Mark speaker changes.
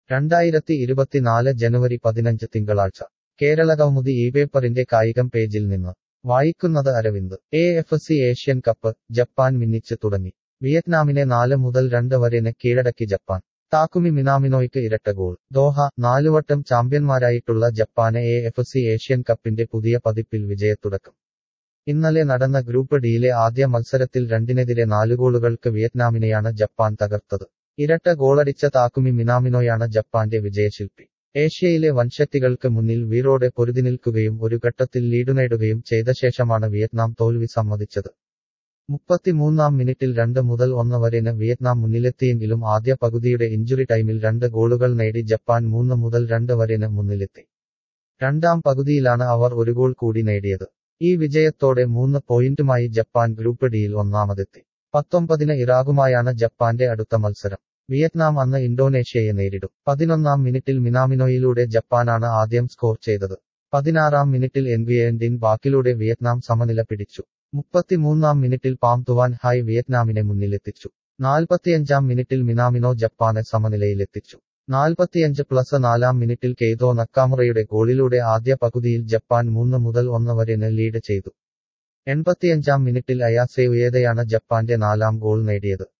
Speaker 1: രണ്ടായിരത്തി ഇരുപത്തിനാല് ജനുവരി പതിനഞ്ച് തിങ്കളാഴ്ച കേരളകൗമുദി ഈ പേപ്പറിന്റെ കായികം പേജിൽ നിന്ന് വായിക്കുന്നത് Aravind A F C Asian cup Japan മിന്നിച്ച് തുടങ്ങി വിയറ്റ്നാമിനെ നാല് മുതൽ രണ്ട് വരെന് കീഴടക്കി ജപ്പാൻ താക്കുമി മിനാമിനോയ്ക്ക് ഇരട്ട ഗോൾ ദോഹ നാലുവട്ടം ചാമ്പ്യന്മാരായിട്ടുള്ള ജപ്പാന് എ എഫ് സി ഏഷ്യൻ കപ്പിന്റെ പുതിയ പതിപ്പിൽ വിജയത്തുടക്കം ഇന്നലെ നടന്ന ഗ്രൂപ്പ് ഡിയിലെ ആദ്യ മത്സരത്തിൽ രണ്ടിനെതിരെ നാല് ഗോളുകൾക്ക് വിയറ്റ്നാമിനെയാണ് ജപ്പാൻ തകർത്തത് ഇരട്ട ഗോളടിച്ച താക്കുമി മിനാമിനോയാണ് ജപ്പാന്റെ വിജയശില്പി ഏഷ്യയിലെ വൻശക്തികൾക്ക് മുന്നിൽ വീറോടെ പൊരുതിനിൽക്കുകയും ഒരു ഘട്ടത്തിൽ ലീഡ് നേടുകയും ചെയ്ത ശേഷമാണ് വിയറ്റ്നാം തോൽവി സമ്മതിച്ചത് മുപ്പത്തിമൂന്നാം മിനിറ്റിൽ രണ്ട് മുതൽ ഒന്ന് വരെന് വിയറ്റ്നാം മുന്നിലെത്തിയെങ്കിലും ആദ്യ പകുതിയുടെ ഇഞ്ചുറി ടൈമിൽ രണ്ട് ഗോളുകൾ നേടി ജപ്പാൻ മൂന്ന് മുതൽ രണ്ട് വരെന് മുന്നിലെത്തി രണ്ടാം പകുതിയിലാണ് അവർ ഒരു ഗോൾ കൂടി നേടിയത് ഈ വിജയത്തോടെ മൂന്ന് പോയിന്റുമായി ജപ്പാൻ ഗ്രൂപ്പ് ഡിയിൽ ഒന്നാമതെത്തി പത്തൊമ്പതിന് ഇറാഖുമായാണ് ജപ്പാന്റെ അടുത്ത മത്സരം വിയറ്റ്നാം അന്ന് ഇന്തോനേഷ്യയെ നേരിടും പതിനൊന്നാം മിനിറ്റിൽ മിനാമിനോയിലൂടെ ജപ്പാനാണ് ആദ്യം സ്കോർ ചെയ്തത് പതിനാറാം മിനിറ്റിൽ എൻഗിയൻഡിൻ ബാക്കിലൂടെ വിയറ്റ്നാം സമനില പിടിച്ചു മുപ്പത്തിമൂന്നാം മിനിറ്റിൽ പാം തുവാൻ ഹായ് വിയറ്റ്നാമിനെ മുന്നിലെത്തിച്ചു നാൽപ്പത്തിയഞ്ചാം മിനിറ്റിൽ മിനാമിനോ ജപ്പാനെ സമനിലയിലെത്തിച്ചു നാൽപ്പത്തിയഞ്ച് പ്ലസ് നാലാം മിനിറ്റിൽ കെയ്തോ നക്കാമുറയുടെ ഗോളിലൂടെ ആദ്യ പകുതിയിൽ ജപ്പാൻ മൂന്ന് മുതൽ ഒന്ന് വരെന് ലീഡ് ചെയ്തു എൺപത്തിയഞ്ചാം മിനിറ്റിൽ അയാസെ ഉയേതയാണ് ജപ്പാന്റെ നാലാം ഗോൾ നേടിയത്